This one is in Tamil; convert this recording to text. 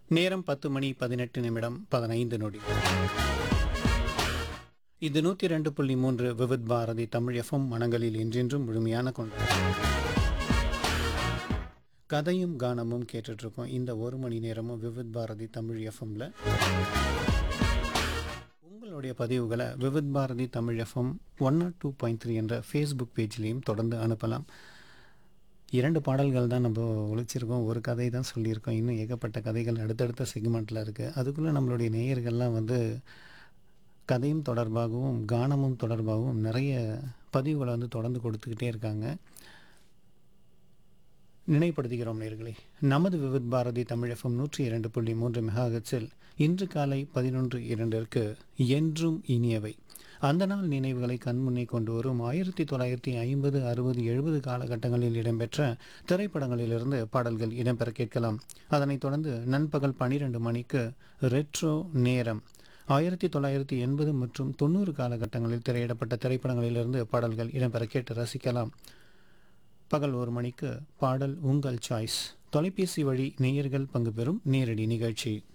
நேரம் பத்து மணி பதினெட்டு நிமிடம் பதினைந்து நொடி இது நூற்றி ரெண்டு புள்ளி மூன்று விவித் பாரதி தமிழ் எஃப்எம் மனங்களில் என்றென்றும் முழுமையான கொண்டு கதையும் கானமும் கேட்டுட்டு இருக்கோம் இந்த ஒரு மணி நேரமும் விவித் பாரதி தமிழ் எஃப்எம்ல உங்களுடைய பதிவுகளை Vividh Bharati Tamil FM one nought two point three என்ற ஃபேஸ்புக் பேஜ்லேயும் தொடர்ந்து அனுப்பலாம் இரண்டு பாடல்கள் தான் நம்ம ஒழிச்சிருக்கோம் ஒரு கதை தான் சொல்லியிருக்கோம் இன்னும் ஏகப்பட்ட கதைகள் அடுத்தடுத்த செக்மெண்ட்டில் இருக்குது அதுக்குள்ளே நம்மளுடைய நேயர்கள்லாம் வந்து கதையும் தொடர்பாகவும் கானமும் தொடர்பாகவும் நிறைய பதிவுகளை வந்து தொடர்ந்து கொடுத்துக்கிட்டே இருக்காங்க நினைப்படுத்துகிறோம் நேர்களே நமது விவித் பாரதி தமிழ் எஃப்எம் நூற்றி இரண்டு புள்ளி மூன்று மெகாஹெட்ஸில் இன்று காலை பதினொன்று இரண்டிற்கு என்றும் இனியவை அந்த நாள் நினைவுகளை கண்முன்னே கொண்டு வரும் ஆயிரத்தி தொள்ளாயிரத்தி ஐம்பது அறுபது எழுபது காலகட்டங்களில் இடம்பெற்ற திரைப்படங்களிலிருந்து பாடல்கள் இடம்பெற கேட்கலாம் அதனைத் தொடர்ந்து நண்பகல் பனிரெண்டு மணிக்கு ரெட்ரோ நேரம் ஆயிரத்தி தொள்ளாயிரத்தி எண்பது மற்றும் தொண்ணூறு காலகட்டங்களில் திரையிடப்பட்ட திரைப்படங்களிலிருந்து பாடல்கள் இடம்பெற கேட்டு ரசிக்கலாம் பகல் ஒரு மணிக்கு பாடல் உங்கள் சாய்ஸ் தொலைபேசி வழி நேயர்கள் பங்கு பெறும் நேரடி நிகழ்ச்சி